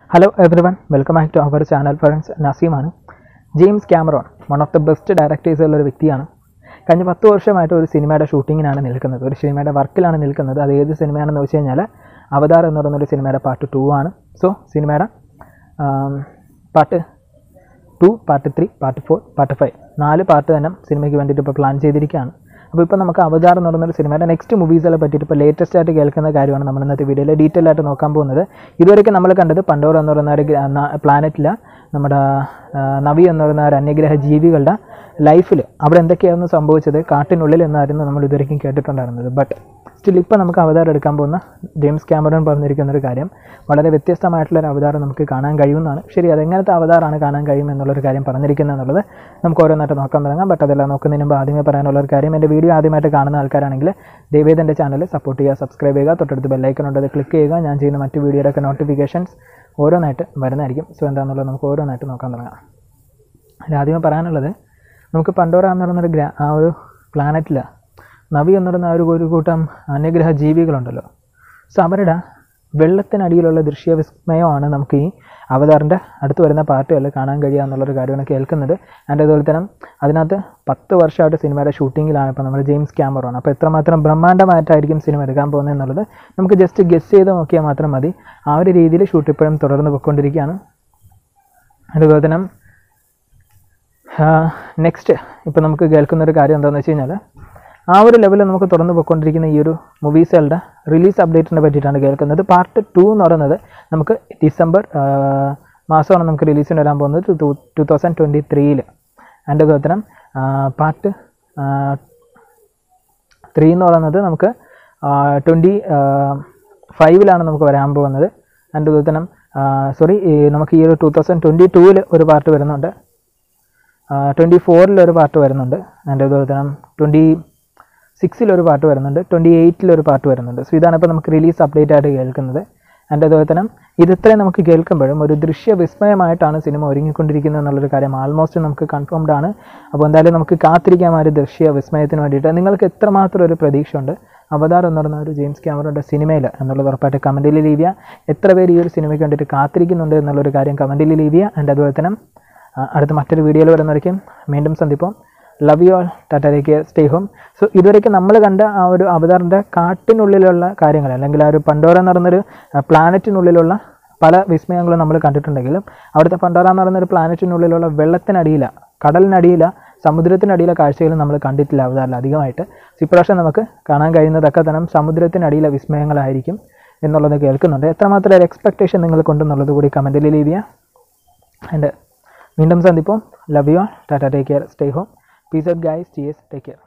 hello everyone welcome back to our channel friends നസീമാണ് James Cameron one of the best directors ഉള്ള ഒരു വ്യക്തിയാണ് കഴിഞ്ഞ പത്ത് വർഷമായിട്ട് ഒരു സിനിമയുടെ ഷൂട്ടിങ്ങിനാണ് നിൽക്കുന്നത് ഒരു സിനിമയുടെ വർക്കിലാണ് നിൽക്കുന്നത് അത് ഏത് സിനിമയാണെന്ന് വെച്ച് കഴിഞ്ഞാൽ അവതാർ എന്ന് പറയുന്ന ഒരു സിനിമയുടെ പാർട്ട് ടു ആണ് സോ സിനിമയുടെ part two part three part four part five നാല് പാർട്ട് തന്നെ സിനിമയ്ക്ക് വേണ്ടിയിട്ട് ഇപ്പോൾ പ്ലാൻ ചെയ്തിരിക്കുകയാണ് അപ്പോൾ ഇപ്പോൾ നമുക്ക് അവതാർ എന്ന് പറയുന്ന ഒരു സിനിമയുടെ നെക്സ്റ്റ് മൂവീസുകളെ പറ്റിയിട്ട് ഇപ്പോൾ ലേറ്റസ്റ്റ് ആയിട്ട് കേൾക്കുന്ന കാര്യമാണ് നമ്മൾ ഇന്നത്തെ വീഡിയോയിൽ ഡീറ്റെയിൽ ആയിട്ട് നോക്കാൻ പോകുന്നത് ഇതുവരെയൊക്കെ നമ്മൾ കണ്ടത് പണ്ടോർ എന്ന് പറയുന്ന ഒരു പ്ലാനറ്റിലെ നമ്മുടെ ആ, നവി എന്ന് പറയുന്ന ഒരു അന്യഗ്രഹ ജീവികളുടെ ലൈഫിൽ അവിടെ എന്തൊക്കെയായിരുന്നു സംഭവിച്ചത് കാട്ടിനുള്ളിൽ എന്നായിരുന്നു നമ്മൾ ഇതുവരെയും കേട്ടിട്ടുണ്ടായിരുന്നത് ബട്ട് സ്റ്റിൽ ഇപ്പോൾ നമുക്ക് അവതാരം എടുക്കാൻ പോകുന്ന ജെയിംസ് ക്യാമറൺ പറഞ്ഞിരിക്കുന്ന ഒരു കാര്യം വളരെ വ്യത്യസ്തമായിട്ടുള്ള ഒരു അവതാരം നമുക്ക് കാണാൻ കഴിയുമെന്നാണ് ശരി അതെങ്ങനത്തെ അവതാരമാണ് കാണാൻ കഴിയും എന്നുള്ളൊരു കാര്യം പറഞ്ഞിരിക്കുന്നത് എന്നുള്ളത് നമുക്ക് ഓരോന്നായിട്ട് നോക്കാൻ തുടങ്ങാം ബട്ട് അതെല്ലാം നോക്കുന്നതിന് മുമ്പ് ആദ്യമേ പറയാനുള്ള ഒരു കാര്യം എൻ്റെ വീഡിയോ ആദ്യമായിട്ട് കാണുന്ന ആൾക്കാരാണെങ്കിൽ ദയവേദ് എൻ്റെ ചാനൽ സപ്പോർട്ട് ചെയ്യുക സബ്സ്ക്രൈബ് ചെയ്യുക തൊട്ടടുത്ത് ബെല്ലൈക്കൺ ഉണ്ട് അത് ക്ലിക്ക് ചെയ്യുക ഞാൻ ചെയ്യുന്ന മറ്റ് വീഡിയോയുടെയൊക്കെ നോട്ടിഫിക്കേഷൻസ് ഓരോന്നായിട്ട് വരുന്നതായിരിക്കും സോ എന്താണെന്നുള്ളത് നമുക്ക് ഓരോന്നായിട്ട് നോക്കാൻ തുടങ്ങാം അതിൽ ആദ്യമേ പറയാനുള്ളത് നമുക്ക് പണ്ടോറ എന്ന് പറയുന്നൊരു ഗ്രാ ആ ഒരു പ്ലാനറ്റിൽ നവി എന്ന് പറയുന്ന ആ ഒരു ഒരു കൂട്ടം അന്യഗ്രഹ ജീവികളുണ്ടല്ലോ സോ അവരുടെ വെള്ളത്തിനടിയിലുള്ള ദൃശ്യവിസ്മയമാണ് നമുക്ക് ഈ അവതാറിൻ്റെ അടുത്ത് വരുന്ന പാർട്ടുകളിൽ കാണാൻ കഴിയുക എന്നുള്ളൊരു കാര്യമാണ് കേൾക്കുന്നത് ആൻഡ് അതുപോലെ തന്നെ അതിനകത്ത് പത്ത് വർഷമായിട്ട് സിനിമയുടെ ഷൂട്ടിങ്ങിലാണ് ഇപ്പോൾ നമ്മൾ ജെയിംസ് ക്യാമറോൺ അപ്പോൾ എത്രമാത്രം ബ്രഹ്മാണ്ഡമായിട്ടായിരിക്കും സിനിമ എടുക്കാൻ പോകുന്നത് എന്നുള്ളത് നമുക്ക് ജസ്റ്റ് ഗസ് ചെയ്ത് നോക്കിയാൽ മാത്രം മതി ആ ഒരു രീതിയിൽ ഷൂട്ട് ഇപ്പോഴും തുടർന്ന് പോയിക്കൊണ്ടിരിക്കുകയാണ് അതുപോലെ തന്നെ നെക്സ്റ്റ് ഇപ്പോൾ നമുക്ക് കേൾക്കുന്ന ഒരു കാര്യം എന്താണെന്ന് വെച്ച് കഴിഞ്ഞാൽ ആ ഒരു ലെവലിൽ നമുക്ക് തുറന്നു പോയിക്കൊണ്ടിരിക്കുന്ന ഈ ഒരു മൂവീസുകളുടെ റിലീസ് അപ്ഡേറ്റിനെ പറ്റിയിട്ടാണ് കേൾക്കുന്നത് പാർട്ട് ടു എന്ന് പറയുന്നത് നമുക്ക് ഡിസംബർ ആ, മാസമാണ് നമുക്ക് റിലീസിന് വരാൻ പോകുന്നത് ടു ടു തൗസൻഡ് ട്വൻറ്റി ത്രീയിൽ അതിൻ്റെ അതുപോലെ തന്നെ പാർട്ട് ത്രീ എന്ന് പറയുന്നത് നമുക്ക് ട്വൻറ്റി ഫൈവിലാണ് നമുക്ക് വരാൻ പോകുന്നത് അതിൻ്റെ അതുപോലെ തന്നെ സോറി നമുക്ക് ഈ ഒരു ടു തൗസൻഡ് ട്വൻറ്റി ടൂവിൽ ഒരു പാർട്ട് വരുന്നുണ്ട് ട്വൻറ്റി ഫോറിൽ ഒരു പാർട്ട് വരുന്നുണ്ട് അതിൻ്റെ അതുപോലെ തന്നെ ട്വൻറ്റി സിക്സിൽ ഒരു പാർട്ട് വരുന്നുണ്ട് ട്വൻറ്റി എയ്റ്റിൽ ഒരു പാർട്ട് വരുന്നുണ്ട് സോ ഇതാണ് ഇപ്പോൾ നമുക്ക് റിലീസ് അപ്ഡേറ്റ് ആയിട്ട് കേൾക്കുന്നത് അതിൻ്റെ അതുപോലെ തന്നെ ഇതിത്രയും നമുക്ക് കേൾക്കുമ്പോഴും ഒരു ദൃശ്യ വിസ്മയമായിട്ടാണ് സിനിമ ഒരുങ്ങിക്കൊണ്ടിരിക്കുന്നത് എന്നുള്ളൊരു കാര്യം ആൾമോസ്റ്റ് നമുക്ക് കൺഫേംഡ് ആണ് അപ്പോൾ എന്തായാലും നമുക്ക് കാത്തിരിക്കാം ആ ഒരു ദൃശ്യ വിസ്മയത്തിന് വേണ്ടിയിട്ട് നിങ്ങൾക്ക് എത്രമാത്രം ഒരു പ്രതീക്ഷയുണ്ട് അവതാർ എന്ന് പറയുന്ന ഒരു ജെയിംസ് ക്യാമറയുടെ സിനിമയിൽ എന്നുള്ളത് ഉറപ്പായിട്ട് കമൻറ്റിൽ ലീവ് ചെയ്യുക എത്ര പേര് ഈ ഒരു സിനിമയ്ക്ക് വേണ്ടിയിട്ട് കാത്തിരിക്കുന്നുണ്ട് എന്നുള്ളൊരു കാര്യം കമൻറ്റിൽ ലീവ് ചെയ്യുക ആൻഡ് അതുപോലെ തന്നെ ആ, അടുത്ത മറ്റൊരു വീഡിയോയിൽ വരുന്നവരേക്കും വീണ്ടും സന്ദിപ്പം ലവ് യു ആൾ ടാറ്റയിലേക്ക് സ്റ്റേ ഹോം സോ ഇതുവരെയ്ക്ക് നമ്മൾ കണ്ട ആ ഒരു അവതാറിൻ്റെ കാട്ടിനുള്ളിലുള്ള കാര്യങ്ങൾ അല്ലെങ്കിൽ ആ ഒരു പണ്ടോറ എന്ന് പറയുന്നൊരു പ്ലാനറ്റിനുള്ളിലുള്ള പല വിസ്മയങ്ങളും നമ്മൾ കണ്ടിട്ടുണ്ടെങ്കിലും അവിടുത്തെ പണ്ടോറ എന്ന് പറയുന്ന ഒരു പ്ലാനറ്റിനുള്ളിലുള്ള വെള്ളത്തിനടിയില കടലിനടിയില സമുദ്രത്തിനടിയിലെ കാഴ്ചകൾ നമ്മൾ കണ്ടിട്ടില്ല അവതാറിൽ അധികമായിട്ട് സോ ഇപ്രാവശ്യം നമുക്ക് കാണാൻ കഴിയുന്നതൊക്കെ തന്നെ സമുദ്രത്തിനടിയിലെ വിസ്മയങ്ങളായിരിക്കും എന്നുള്ളത് കേൾക്കുന്നുണ്ട് എത്രമാത്രം ഒരു എക്സ്പെക്ടേഷൻ നിങ്ങൾക്കുണ്ടെന്നുള്ളത് കൂടി കമൻറ്റിൽ ലീവ് ചെയ്യുക ആൻഡ് വീണ്ടും സന്ദിപ്പം love you all tata take care stay home peace out guys T S take care